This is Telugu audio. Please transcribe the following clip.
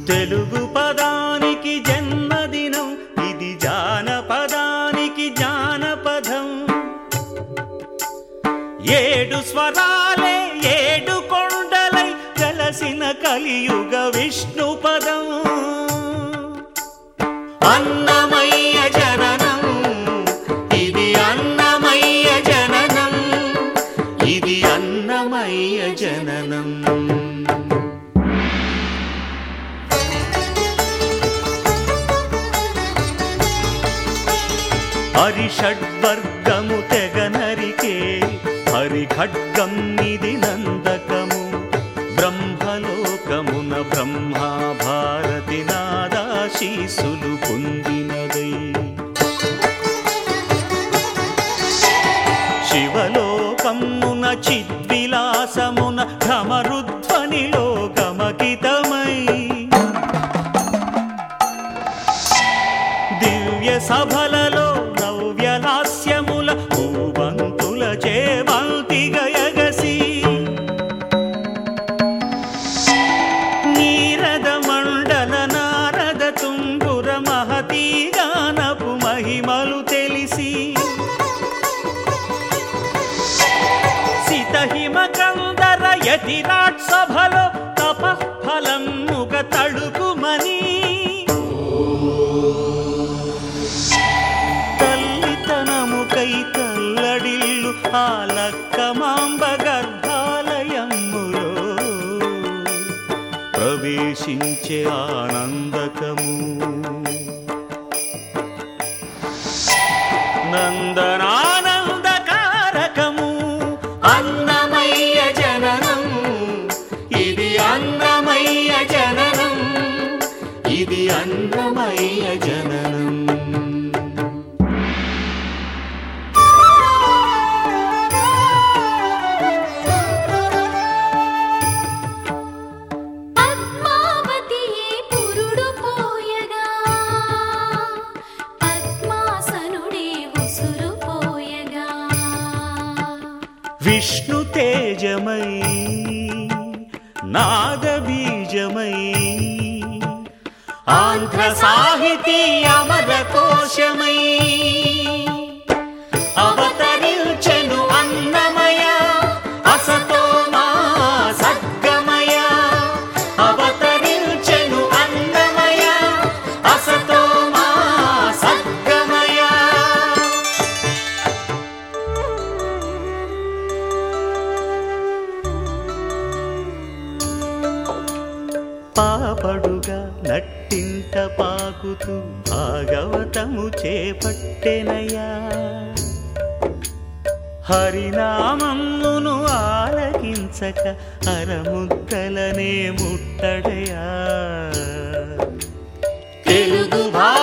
తెలుగు పదానికి జన్మదినం ఇది జానపదానికి జానపదం ఏడు స్వరాలే ఏడు కొండలై కలసిన కలియుగ విష్ణు పదం అన్నమయ్య జననం ఇది అన్నమయ్య జననం ఇది అన్నమయ్య జననం హరిషడ్వర్గము తెగ నరికే హరి ఖడ్గం ఇది నందకము బ్రహ్మలోకమున బ్రహ్మా భారతి నాదాశీసులు పొందినదై శివలోకమున చిద్విలాసమున భ్రమరుధ్వనిలో గమకితమై దివ్య సభలలో నవ్యలాస్యముల భూవంతుల చేవంతి గయగసి నీరద మండల నారద తుంగుర మహతీ గానపు మహిమలు తెలిసి సితహిమ కందర యతిరాట్ సభలో తపఫలం ముగ తడుకుమని తల్లితనముకై తల్లడిల్లు ఆ లక్కమాంబ గర్భాలయములో ప్రవేశించే ఆనందకము నందనానందకారకము అన్నమయ్య జననం ఇది అన్నమయ్య జననం ఇది అన్నమయ్య జననం పద్మావతియే పురుడు పోయగా పద్మాసనుడే ఉసురు పోయగా విష్ణు తేజమై నాద బీజమై ఆంధ్ర సాహితీ అమర కోశమై అవతరించెను అన్నమయ అసతో మా సద్గమయ అవతరించెను అన్నమయ అసతో మా సద్గమయ పాపడుగా నట్టింట పాకుతూ భాగవతము చేపట్టెనయా హరినామమును ఆలకించక అరముద్దలనే ముట్టడయా తెలుగు భాష